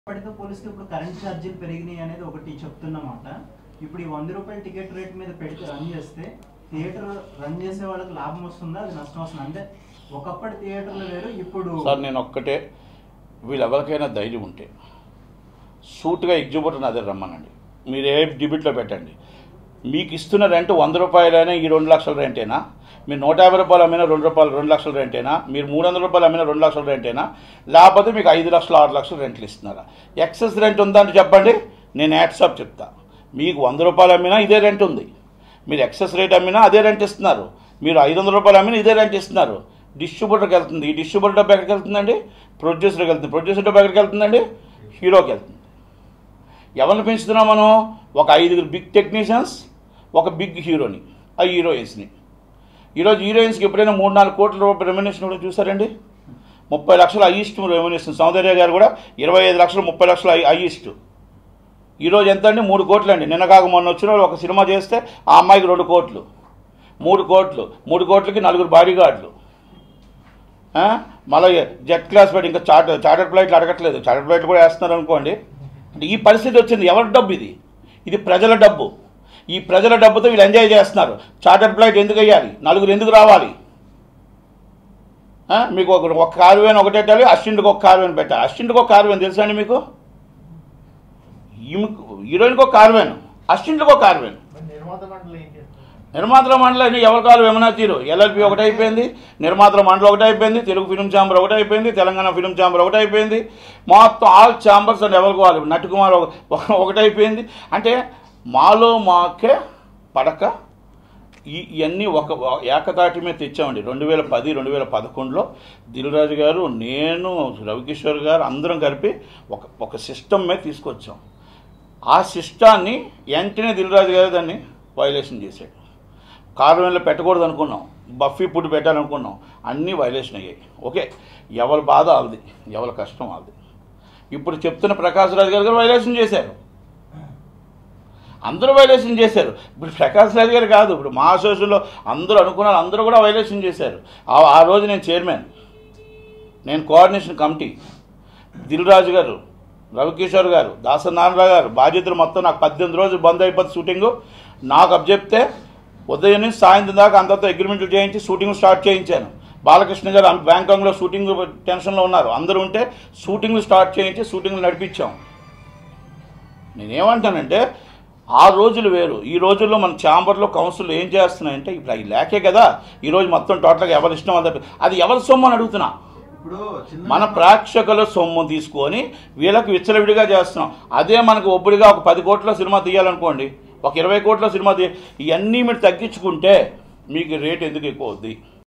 ఇప్పటితో పోలిస్తే ఇప్పుడు కరెంట్ ఛార్జీలు పెరిగినాయి అనేది ఒకటి చెప్తున్నమాట ఇప్పుడు ఈ వంద రూపాయల టికెట్ రేట్ మీద పెడితే రన్ చేస్తే థియేటర్ రన్ చేసే వాళ్ళకి లాభం వస్తుందా అది నష్టం వస్తుందా అంటే ఒకప్పటి థియేటర్లు వేరు ఇప్పుడు సార్ నేను ఒక్కటే వీళ్ళు ఎవరికైనా ధైర్యం ఉంటే సూట్గా ఎగ్జిబిటర్ నా దగ్గర రమ్మనండి మీరు ఏ డిబిట్లో పెట్టండి మీకు ఇస్తున్న రెంట్ వంద రూపాయలైనా ఈ రెండు లక్షల రెంటేనా మీరు నూట యాభై రూపాయలు అమ్మినా రెండు రూపాయలు రెండు లక్షల రెంటేనా మీరు మూడు వందల రూపాయలు అమ్మినా రెండు లక్షల రెంటేనా లేకపోతే మీకు ఐదు లక్షలు ఆరు లక్షలు రెంట్లు ఇస్తున్నారా ఎక్సెస్ రెంట్ ఉందా అంటే చెప్పండి నేను యాట్సాప్ చెప్తా మీకు వంద రూపాయలు అమ్మినా ఇదే రెంట్ ఉంది మీరు ఎక్సెస్ రేట్ అమ్మినా అదే రెంట్ ఇస్తున్నారు మీరు ఐదు వందల రూపాయలు అమ్మినా ఇదే రెంట్ ఇస్తున్నారు డిస్ట్రిబ్యూటర్కి వెళ్తుంది ఈ డిస్ట్రిబ్యూటర్ డబ్బు ఎక్కడికి వెళ్తుందండి ప్రొడ్యూసర్కి వెళ్తుంది ప్రొడ్యూసర్ డబ్బు ఎక్కడికి వెళ్తుందండి హీరోకి వెళ్తుంది ఎవరిని పెంచుతున్నాం మనం ఒక ఐదుగురు బిగ్ టెక్నీషియన్స్ ఒక బిగ్ హీరోని ఆ హీరోయిన్స్ని ఈరోజు హీరోయిన్స్కి ఎప్పుడైనా మూడు నాలుగు కోట్ల రూపాయల రెమ్యునేషన్ కూడా చూసారండి ముప్పై లక్షలు హైయెస్ట్ రెమ్యునేషన్ సౌందర్య గారు కూడా ఇరవై ఐదు లక్షలు ముప్పై లక్షలు హైయెస్ట్ ఈరోజు ఎంత అండి మూడు కోట్లు అండి నిన్న కాక మొన్న వచ్చిన వాళ్ళు ఒక సినిమా చేస్తే ఆ అమ్మాయికి రెండు కోట్లు మూడు కోట్లు మూడు కోట్లకి నలుగురు బాడీ గార్డులు ఆ? మళ్ళీ జెట్ క్లాస్ ఫ్లైట్ ఇంకా చార్టర్ చార్టర్ ఫ్లైట్లు అడగట్లేదు చార్టర్ ఫ్లైట్లు కూడా వేస్తున్నారు అనుకోండి అంటే ఈ పరిస్థితి వచ్చింది ఎవరి డబ్బు ఇది ఇది ప్రజల డబ్బు ఈ ప్రజల డబ్బుతో వీళ్ళు ఎంజాయ్ చేస్తున్నారు చార్టర్ ఫ్లైట్ ఎందుకు వేయాలి నలుగురు ఎందుకు రావాలి ఆ? మీకు ఒక ఒక కారు వేన్ ఒకటి పెట్టాలి అసిస్టెంట్కి ఒక కారు వేన్ పెట్టాలి అసిస్టెంట్కి ఒక కారు వేన్ తెలుసా అండి మీకు ఈమెకు హీరోయిన్కి ఒక కారు వేను అసిస్టెంట్కి ఒక కారు వేను మరి నిర్మాత మండలి ఏం చేస్తారు నిర్మాతల మండలి ఎవరి కాలు ఏమన్నా తీరు ఎల్ఎల్పి ఒకటి అయిపోయింది నిర్మాతల మండలి ఒకటి అయిపోయింది తెలుగు ఫిలిం ఛాంబర్ ఒకటి అయిపోయింది తెలంగాణ ఫిలిం ఛాంబర్ ఒకటి అయిపోయింది మొత్తం ఆల్ ఛాంబర్స్ అండ్ ఎవరికి వాళ్ళు నట్టుకుమార్ ఒక- ఒకటి అయిపోయింది అంటే మాలో మాకే పడక ఈ ఇవన్నీ ఒక ఏకతాటి మీద తెచ్చామండి రెండు వేల పది రెండు వేల పదకొండులో దిల్రాజు గారు నేను రవికిషోర్ గారు అందరం కలిపి ఒక ఒక సిస్టమ్ మీద తీసుకొచ్చాం ఆ సిస్టాన్ని వెంటనే దిల్రాజు గారు దాన్ని వైలేషన్ చేశాడు కారణంలో పెట్టకూడదు అనుకున్నాం బఫీ ఫుడ్ పెట్టాలనుకున్నాం అన్నీ వైలేషన్ అయ్యాయి ఓకే ఎవరి బాధ వాళ్ళది ఎవరి కష్టం వాళ్ళది ఇప్పుడు చెప్తున్న ప్రకాష్ రాజు గారు వైలేషన్ చేశారు అందరూ వైలేషన్ చేశారు ఇప్పుడు ప్రకాష్ రాజు గారు కాదు ఇప్పుడు మా అసోసియేషన్లో అందరూ అనుకున్నారు అందరూ కూడా వైలేషన్ చేశారు ఆ- ఆ రోజు నేను చైర్మన్ నేను కోఆర్డినేషన్ కమిటీ దిల్ రాజు గారు రవికిషోర్ గారు దాసనారాయణరావు గారు బాధ్యతలు మొత్తం నాకు పద్దెనిమిది రోజులు బంద్ అయిపోతుంది షూటింగు నాకు అప్ చెప్తే ఉదయం నుంచి సాయంత్రం దాకా అందరితో అగ్రిమెంట్లు చేయించి షూటింగ్ స్టార్ట్ చేయించాను బాలకృష్ణ గారు అం- బ్యాంకాంగ్లో షూటింగ్ టెన్షన్లో ఉన్నారు అందరూ ఉంటే షూటింగ్లు స్టార్ట్ చేయించి షూటింగ్లు నడిపించాం నేనేమంటానంటే ఆ రోజులు వేరు ఈ రోజుల్లో మన ఛాంబర్లో కౌన్సిల్ ఏం చేస్తున్నాయంటే ఇప్పుడు అవి లేకే కదా ఈరోజు మొత్తం టోటల్గా ఎవరి ఇష్టం అది అది ఎవరి సొమ్ము అని అడుగుతున్నా ఇప్పుడు చిన్న మన ప్రేక్షకుల సొమ్ము తీసుకొని వీళ్ళకి విచ్చలవిడిగా చేస్తున్నాం అదే మనకు ఒబ్బడిగా ఒక పది కోట్ల సినిమా తీయాలనుకోండి ఒక ఇరవై కోట్ల సినిమా తీ ఇవన్నీ మీరు తగ్గించుకుంటే మీకు రేట్ ఎందుకు ఎక్కువ అవుద్ది